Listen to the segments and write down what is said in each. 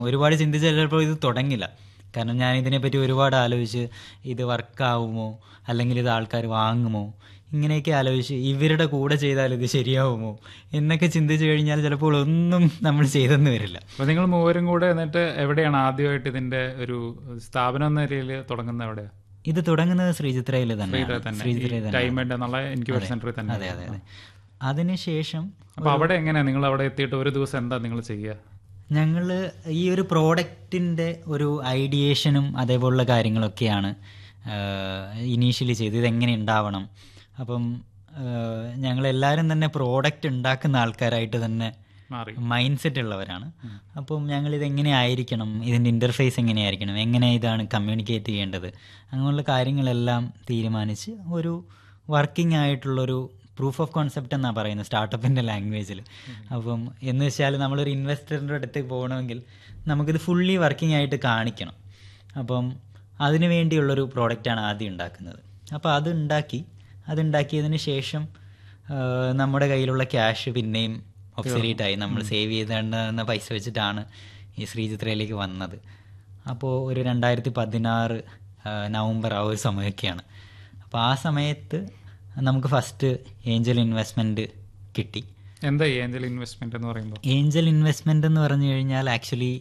ഒരുപാട് ചിന്തിച്ച് ചിലപ്പോൾ ഇത് തുടങ്ങില്ല കാരണം ഞാൻ ഇതിനെപ്പറ്റി ഒരുപാട് ആലോചിച്ച് ഇത് വർക്കാവുമോ അല്ലെങ്കിൽ ഇത് ആൾക്കാർ വാങ്ങുമോ ഇങ്ങനെയൊക്കെ ആലോചിച്ച് ഇവരുടെ കൂടെ ചെയ്താൽ ഇത് ശരിയാവുമോ എന്നൊക്കെ ചിന്തിച്ചു കഴിഞ്ഞാൽ ചിലപ്പോൾ ഒന്നും നമ്മൾ ചെയ്തെന്ന് വരില്ല അപ്പൊ നിങ്ങൾ മൂവരും കൂടെ എന്നിട്ട് എവിടെയാണ് ആദ്യമായിട്ട് ഇതിന്റെ ഒരു സ്ഥാപനം എന്ന നിലയിൽ തുടങ്ങുന്നത് എവിടെയാ ഇത് തുടങ്ങുന്നത് ശ്രീചിത്രയിൽ തന്നെയാണ് തന്നെ ശ്രീചിത്രയിൽ തന്നെ ടൈമെന്റ് എന്നുള്ള ഇൻക്യുബേഷൻ സെന്ററിൽ തന്നെ അതെ അതെ അതെ അതിനുശേഷം അപ്പൊ അവിടെ എങ്ങനെയാ നിങ്ങൾ അവിടെ എത്തിയിട്ട് ഒരു ദിവസം എന്താ നിങ്ങൾ ചെയ്യുക ഞങ്ങൾ ഈ ഒരു പ്രോഡക്റ്റിൻ്റെ ഒരു ഐഡിയേഷനും അതേപോലുള്ള കാര്യങ്ങളൊക്കെയാണ് ഇനീഷ്യലി ചെയ്ത് ഇതെങ്ങനെ ഉണ്ടാവണം അപ്പം ഞങ്ങളെല്ലാവരും തന്നെ പ്രോഡക്റ്റ് ഉണ്ടാക്കുന്ന ആൾക്കാരായിട്ട് തന്നെ മാറി മൈൻഡ് സെറ്റ് ഉള്ളവരാണ് അപ്പം ഞങ്ങൾ ഇതെങ്ങനെ ആയിരിക്കണം ഇതിൻ്റെ ഇൻ്റർഫേസ് എങ്ങനെയായിരിക്കണം എങ്ങനെ ഇതാണ് കമ്മ്യൂണിക്കേറ്റ് ചെയ്യേണ്ടത് അങ്ങനെയുള്ള കാര്യങ്ങളെല്ലാം തീരുമാനിച്ച് ഒരു വർക്കിംഗ് ആയിട്ടുള്ളൊരു പ്രൂഫ് ഓഫ് കോൺസെപ്റ്റ് എന്നാണ് പറയുന്നത് സ്റ്റാർട്ടപ്പിൻ്റെ ലാംഗ്വേജിൽ അപ്പം എന്ന് വെച്ചാൽ നമ്മളൊരു ഇൻവെസ്റ്ററിൻ്റെ അടുത്ത് പോകണമെങ്കിൽ നമുക്കിത് ഫുള്ളി വർക്കിംഗ് ആയിട്ട് കാണിക്കണം അപ്പം അതിനു വേണ്ടിയുള്ളൊരു പ്രോഡക്റ്റാണ് ആദ്യം ഉണ്ടാക്കുന്നത് അപ്പോൾ അത് ഉണ്ടാക്കി അതുണ്ടാക്കിയതിന് ശേഷം ആ, നമ്മുടെ കയ്യിലുള്ള ക്യാഷ് പിന്നെയും ഒബ്സലീറ്റ് ആയി നമ്മൾ സേവ് ചെയ്തേണ്ടുന്ന പൈസ വെച്ചിട്ടാണ് ഈ ശ്രീചിത്രയിലേക്ക് വന്നത് അപ്പോൾ ഒരു രണ്ടായിരത്തി പതിനാറ് നവംബർ ആ ഒരു സമയമൊക്കെയാണ് അപ്പോൾ ആ സമയത്ത് നമുക്ക് ഫസ്റ്റ് ഏഞ്ചൽ ഇൻവെസ്റ്റ്മെൻറ്റ് കിട്ടി എന്താ ഈ ഏഞ്ചൽ ഇൻവെസ്റ്റ്മെന്റ് എന്ന് പറയുമ്പോൾ ഏഞ്ചൽ ഇൻവെസ്റ്റ്മെൻ്റ് എന്ന് പറഞ്ഞു കഴിഞ്ഞാൽ ആക്ച്വലി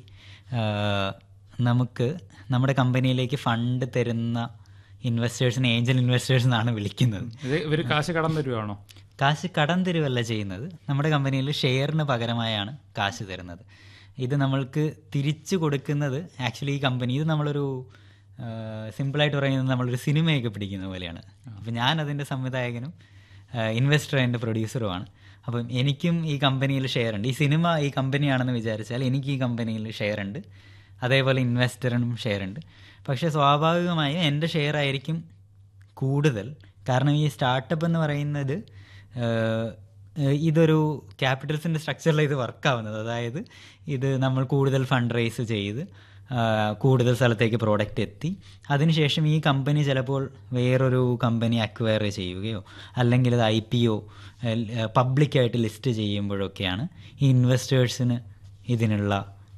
നമുക്ക് നമ്മുടെ കമ്പനിയിലേക്ക് ഫണ്ട് തരുന്ന ഇൻവെസ്റ്റേഴ്സിനെ ഏഞ്ചൽ ഇൻവെസ്റ്റേഴ്സ് എന്നാണ് വിളിക്കുന്നത് ഇത് ഇവര് കാശ് കടം തരുവാണോ കാശ് കടം തരുവല്ല ചെയ്യുന്നത് നമ്മുടെ കമ്പനിയിൽ ഷെയറിന് പകരമായാണ് കാശ് തരുന്നത് ഇത് നമ്മൾക്ക് തിരിച്ചു കൊടുക്കുന്നത് ആക്ച്വലി ഈ കമ്പനി ഇത് നമ്മളൊരു സിമ്പിളായിട്ട് പറയുന്നത് നമ്മളൊരു സിനിമയൊക്കെ പിടിക്കുന്ന പോലെയാണ് അപ്പം ഞാൻ അതിൻ്റെ സംവിധായകനും ഇൻവെസ്റ്റർ എൻ്റെ പ്രൊഡ്യൂസറുമാണ് അപ്പം എനിക്കും ഈ കമ്പനിയിൽ ഷെയർ ഉണ്ട് ഈ സിനിമ ഈ കമ്പനിയാണെന്ന് വിചാരിച്ചാൽ എനിക്ക് ഈ കമ്പനിയിൽ ഷെയർ ഉണ്ട് അതേപോലെ ഇൻവെസ്റ്ററിനും ഷെയർ ഉണ്ട് പക്ഷേ സ്വാഭാവികമായും എൻ്റെ ഷെയർ ആയിരിക്കും കൂടുതൽ കാരണം ഈ സ്റ്റാർട്ടപ്പ് എന്ന് പറയുന്നത് ഏഹ്, ഏഹ്, ഇതൊരു ക്യാപിറ്റൽസിൻ്റെ സ്ട്രക്ചറിൽ ഇത് വർക്കാവുന്നത് അതായത് ഇത് നമ്മൾ കൂടുതൽ ഫണ്ട് റേസ് ചെയ്ത് ആഹ്, കൂടുതൽ സ്ഥലത്തേക്ക് പ്രോഡക്റ്റ് എത്തി അതിനുശേഷം ഈ കമ്പനി ചിലപ്പോൾ വേറൊരു കമ്പനി അക്വയർ ചെയ്യുകയോ അല്ലെങ്കിൽ അത് ഐ പി ഒ പബ്ലിക്കായിട്ട് ലിസ്റ്റ് ചെയ്യുമ്പോഴൊക്കെയാണ് ഈ ഇൻവെസ്റ്റേഴ്സിന് ഇതിനുള്ള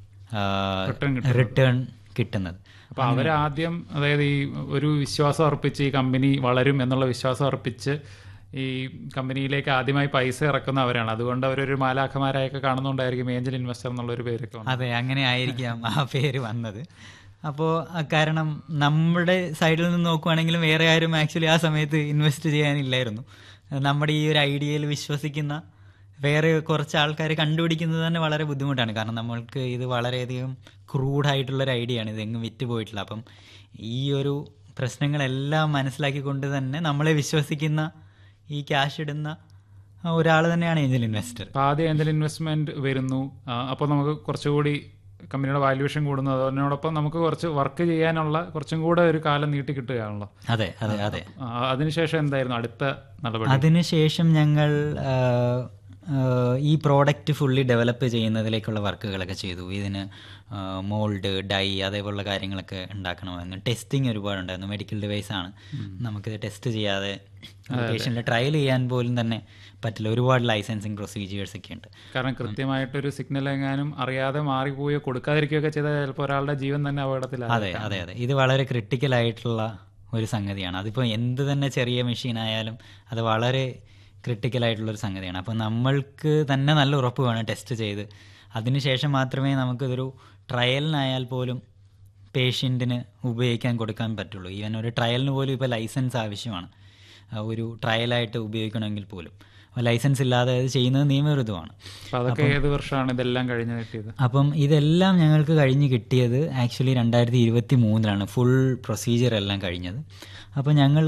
Return റിട്ടേൺ കിട്ടുന്നത് അപ്പൊ അവരാദ്യം അതായത് ഈ ഒരു വിശ്വാസം അർപ്പിച്ച് ഈ കമ്പനി വളരും എന്നുള്ള വിശ്വാസം അർപ്പിച്ച് ഈ കമ്പനിയിലേക്ക് ആദ്യമായി പൈസ ഇറക്കുന്ന അവരാണ് അതുകൊണ്ട് അവരൊരു മാലാഖമാരായൊക്കെ കാണുന്നുണ്ടായിരിക്കും ഏഞ്ചൽ ഇൻവെസ്റ്റർ എന്നുള്ള ഒരു പേരൊക്കെ വന്നത്. അതെ അങ്ങനെ ആയിരിക്കാം ആ പേര് വന്നത് അപ്പോൾ കാരണം നമ്മുടെ സൈഡിൽ നിന്ന് നോക്കുവാണെങ്കിലും വേറെ ആരും ആക്ച്വലി ആ സമയത്ത് ഇൻവെസ്റ്റ് ചെയ്യാനില്ലായിരുന്നു നമ്മുടെ ഈ ഒരു ഐഡിയയിൽ വിശ്വസിക്കുന്ന വേറെ കുറച്ച് ആൾക്കാർ കണ്ടുപിടിക്കുന്നത് തന്നെ വളരെ ബുദ്ധിമുട്ടാണ് കാരണം നമ്മൾക്ക് ഇത് വളരെയധികം ക്രൂഡായിട്ടുള്ളൊരു ഐഡിയ ആണ് ഇതെങ്ങും വിറ്റ് പോയിട്ടില്ല അപ്പം ഈ ഒരു പ്രശ്നങ്ങളെല്ലാം മനസ്സിലാക്കിക്കൊണ്ട് തന്നെ നമ്മളെ വിശ്വസിക്കുന്ന ഈ ക്യാഷ് ഇടുന്ന ഒരാൾ തന്നെയാണ് ഏഞ്ചൽ ഇൻവെസ്റ്റർ അപ്പൊ ആദ്യം ഏഞ്ചൽ ഇൻവെസ്റ്റ്മെന്റ് വരുന്നു അപ്പോൾ നമുക്ക് കുറച്ചുകൂടി കമ്പനിയുടെ വാല്യൂഷൻ കൂടുന്നു അതിനോടൊപ്പം നമുക്ക് കുറച്ച് വർക്ക് ചെയ്യാനുള്ള കുറച്ചും കൂടെ ഒരു കാലം നീട്ടി കിട്ടുകയാണല്ലോ അതെ അതെ അതെ ആ, അതിനുശേഷം എന്തായിരുന്നു അടുത്ത നടപടി അതിനുശേഷം ഞങ്ങൾ ആ, ആ, ഈ പ്രോഡക്റ്റ് ഫുള്ളി ഡെവലപ്പ് ചെയ്യുന്നതിലേക്കുള്ള വർക്കുകളൊക്കെ ചെയ്തു ഇതിന് മോൾഡ് ഡൈ അതേപോലുള്ള കാര്യങ്ങളൊക്കെ ഉണ്ടാക്കണമായിരുന്നു ടെസ്റ്റിംഗ് ഒരുപാടുണ്ടായിരുന്നു മെഡിക്കൽ ഡിവൈസ് ആണ് നമുക്കിത് ടെസ്റ്റ് ചെയ്യാതെ പേഷ്യൻ്റെ ട്രയൽ ചെയ്യാൻ പോലും തന്നെ പറ്റില്ല ഒരുപാട് ലൈസൻസിങ് പ്രൊസീജിയേഴ്സ് ഒക്കെ ഉണ്ട് കാരണം കൃത്യമായിട്ടൊരു സിഗ്നൽ എങ്ങാനും അറിയാതെ മാറിപ്പോയോ കൊടുക്കാതിരിക്കുകയൊക്കെ ചെയ്താൽ ചിലപ്പോൾ ഒരാളുടെ ജീവൻ തന്നെ അപകടത്തിലാകും അതെ അതെ അതെ ഇത് വളരെ ക്രിട്ടിക്കൽ ആയിട്ടുള്ള ഒരു സംഗതിയാണ് അതിപ്പോൾ എന്ത് തന്നെ ചെറിയ മെഷീൻ ആയാലും അത് വളരെ ക്രിട്ടിക്കൽ ആയിട്ടുള്ള ഒരു സംഗതിയാണ് അപ്പോൾ നമ്മൾക്ക് തന്നെ നല്ല ഉറപ്പ് വേണം ടെസ്റ്റ് ചെയ്ത് അതിനുശേഷം മാത്രമേ നമുക്കിതൊരു ട്രയലിനായാൽ പോലും പേഷ്യൻറ്റിന് ഉപയോഗിക്കാൻ കൊടുക്കാൻ പറ്റുള്ളൂ ഈവൻ ഒരു ട്രയലിന് പോലും ഇപ്പോൾ ലൈസൻസ് ആവശ്യമാണ് ആ, ഒരു ട്രയലായിട്ട് ഉപയോഗിക്കണമെങ്കിൽ പോലും ലൈസൻസ് ഇല്ലാതെ അത് ചെയ്യുന്നത് നിയമവിരുദ്ധമാണ് അപ്പൊ അതൊക്കെ ഏത് വർഷമാണ് ഇതെല്ലാം കഴിഞ്ഞ് കിട്ടിയത് അപ്പം ഇതെല്ലാം ഞങ്ങൾക്ക് കഴിഞ്ഞ് കിട്ടിയത് ആക്ച്വലി രണ്ടായിരത്തി ഇരുപത്തി മൂന്നിലാണ് ഫുൾ പ്രൊസീജിയർ എല്ലാം കഴിഞ്ഞത് അപ്പോൾ ഞങ്ങൾ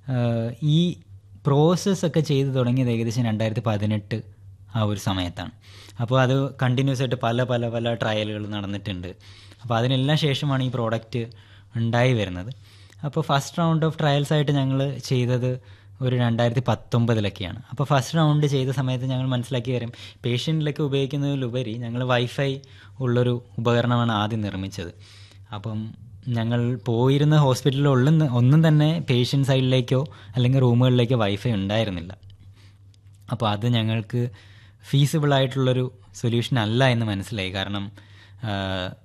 ഈ പ്രോസസ്സ് ഒക്കെ ചെയ്ത് തുടങ്ങിയത് ഏകദേശം രണ്ടായിരത്തി പതിനെട്ട് ആ ഒരു സമയത്താണ് അപ്പോൾ അത് കണ്ടിന്യൂസ് ആയിട്ട് പല പല പല ട്രയലുകൾ നടന്നിട്ടുണ്ട് അപ്പോൾ അതിനെല്ലാം ശേഷമാണ് ഈ പ്രോഡക്റ്റ് ഉണ്ടായി വരുന്നത് അപ്പോൾ ഫസ്റ്റ് റൗണ്ട് ഓഫ് ട്രയൽസ് ആയിട്ട് ഞങ്ങൾ ചെയ്തത് ഒരു രണ്ടായിരത്തി പത്തൊമ്പതിലൊക്കെയാണ് അപ്പോൾ ഫസ്റ്റ് റൗണ്ട് ചെയ്ത സമയത്ത് ഞങ്ങൾ മനസ്സിലാക്കി വരും പേഷ്യൻറ്റിലൊക്കെ ഉപയോഗിക്കുന്നതിലുപരി ഞങ്ങൾ വൈഫൈ ഉള്ളൊരു ഉപകരണമാണ് ആദ്യം നിർമ്മിച്ചത് അപ്പം ഞങ്ങൾ പോയിരുന്ന ഹോസ്പിറ്റലിൽ ഉള്ള ഒന്നും തന്നെ പേഷ്യൻ്റ് സൈഡിലേക്കോ അല്ലെങ്കിൽ റൂമുകളിലേക്കോ വൈഫൈ ഉണ്ടായിരുന്നില്ല അപ്പോൾ അത് ഞങ്ങൾക്ക് ഫീസിബിൾ ആയിട്ടുള്ളൊരു സൊല്യൂഷൻ അല്ല എന്ന് മനസ്സിലായി കാരണം